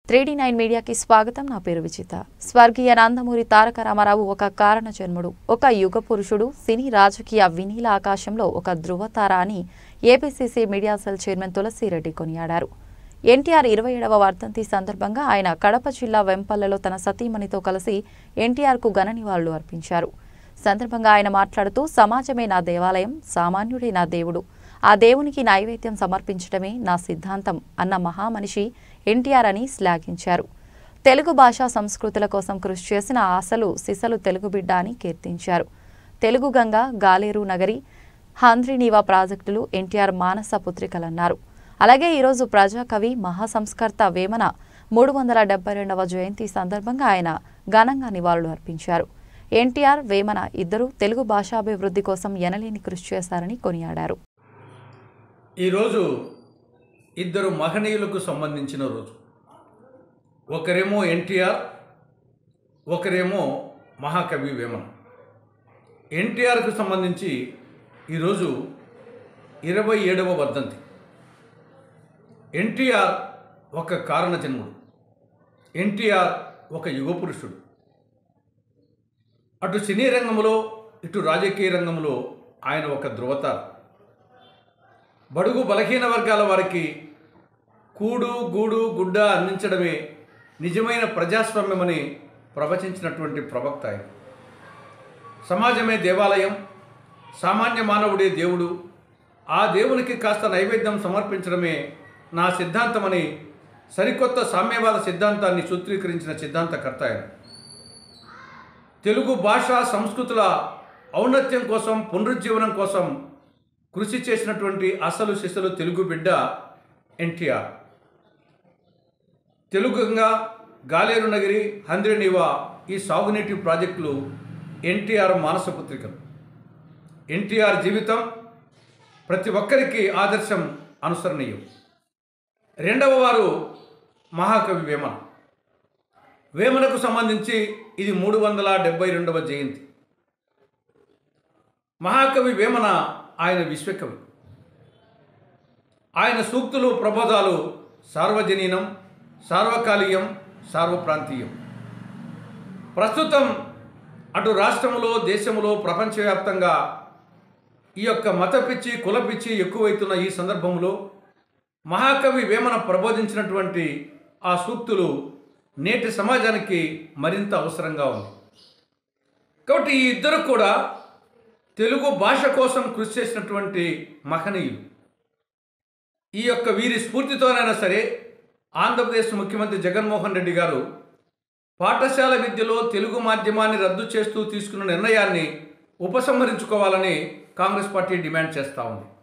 three D nine మీడియాకి స్వాగతం నా పేరు విజిత స్వర్గీయ నందమూరి తారక రామారావు ఒక కారణ జన్ముడు ఒక యుగ పురుషుడు సినీ రాజకీయ వినీల ఆకాశంలో ఒక ధృవతార అని APCC media cell chairman Tulasireddy కొనియాడారు ఎన్టీఆర్ ఇరవై ఏడవ వర్ధంతి సందర్భంగా ఆయన కడప జిల్లా వెంపల్లలో తన సతీమణితో కలిసి ఎన్టీఆర్కు ఘన నివాళులు అర్పించారు సందర్భంగా ఆయన మాట్లాడుతూ సమాజమే నా దేవాలయం సామాన్యుడే నా దేవుడు ఆ దేవునికి నైవేద్యం సమర్పించడమే నా సిద్ధాంతం అన్న మహామనిషి ఎన్టీఆర్ అని శ్లాఘించారు తెలుగు భాషా సంస్కృతుల కోసం కృషి చేసిన అసలు సిసలు తెలుగు బిడ్డ అని కీర్తించారు తెలుగు గంగ గాలేరు నగరి హంద్రినీవా ప్రాజెక్టులు ఎన్టీఆర్ మానస పుత్రికలన్నారు అలాగే ఈరోజు ప్రజాకవి మహాసంస్కర్త వేమన మూడు వందల డెబ్బై రెండవ జయంతి సందర్భంగా ఆయన ఘనంగా నివాళులు అర్పించారు ఎన్టీఆర్ వేమన ఇద్దరు తెలుగు భాషాభివృద్ధి కోసం ఎనలేని కృషి చేశారని కొనియాడారు ఈరోజు ఇద్దరు మహనీయులకు సంబంధించిన రోజు ఒకరేమో ఎన్టీఆర్ ఒకరేమో మహాకవి వేమన ఎన్టీఆర్కు సంబంధించి ఈరోజు ఇరవై ఏడవ వర్ధంతి ఎన్టీఆర్ ఒక కారణ జన్ముడు ఎన్టీఆర్ ఒక యుగ పురుషుడు అటు సినీ రంగంలో ఇటు రాజకీయ రంగంలో ఆయన ఒక ధృవతార బడుగు బలహీన వర్గాల వారికి కూడు గూడు గుడ్డ అందించడమే నిజమైన ప్రజాస్వామ్యమని ప్రవచించినటువంటి ప్రవక్త ఆయన సమాజమే దేవాలయం సామాన్య మానవుడే దేవుడు ఆ దేవునికి కాస్త నైవేద్యం సమర్పించడమే నా సిద్ధాంతమని సరికొత్త సామ్యవాద సిద్ధాంతాన్ని సూత్రీకరించిన సిద్ధాంతకర్త ఆయన తెలుగు భాష సంస్కృతుల ఔన్నత్యం కోసం పునరుజ్జీవనం కోసం కృషి చేసినటువంటి అసలు శిశులు తెలుగు బిడ్డ ఎన్టీఆర్ తెలుగుగా గాలేరు నగిరి హంద్రినివా ఈ సాగునీటి ప్రాజెక్టులు ఎన్టీఆర్ మానస పుత్రికలు ఎన్టీఆర్ జీవితం ప్రతి ఒక్కరికి ఆదర్శం అనుసరణీయం రెండవ వారు మహాకవి వేమన వేమనకు సంబంధించి ఇది మూడు వందల డెబ్బై రెండవ జయంతి మహాకవి వేమన ఆయన విశ్వకవి ఆయన సూక్తులు ప్రబోధాలు సార్వజనీనం సార్వకాలీయం సార్వప్రాంతీయం ప్రస్తుతం అటు రాష్ట్రంలో దేశంలో ప్రపంచవ్యాప్తంగా ఈ యొక్క మత పిచ్చి కుల పిచ్చి ఎక్కువైతున్న ఈ సందర్భంలో మహాకవి వేమన ప్రబోధించినటువంటి ఆ సూక్తులు నేటి సమాజానికి మరింత అవసరంగా ఉంది కాబట్టి ఈ ఇద్దరు కూడా తెలుగు భాష కోసం కృషి చేసినటువంటి మహనీయులు ఈ యొక్క వీరి స్ఫూర్తితోనైనా సరే ఆంధ్రప్రదేశ్ ముఖ్యమంత్రి జగన్మోహన్ రెడ్డి గారు పాఠశాల విద్యలో తెలుగు మాధ్యమాన్ని రద్దు చేస్తూ తీసుకున్న నిర్ణయాన్ని ఉపసంహరించుకోవాలని కాంగ్రెస్ పార్టీ డిమాండ్ చేస్తూ ఉంది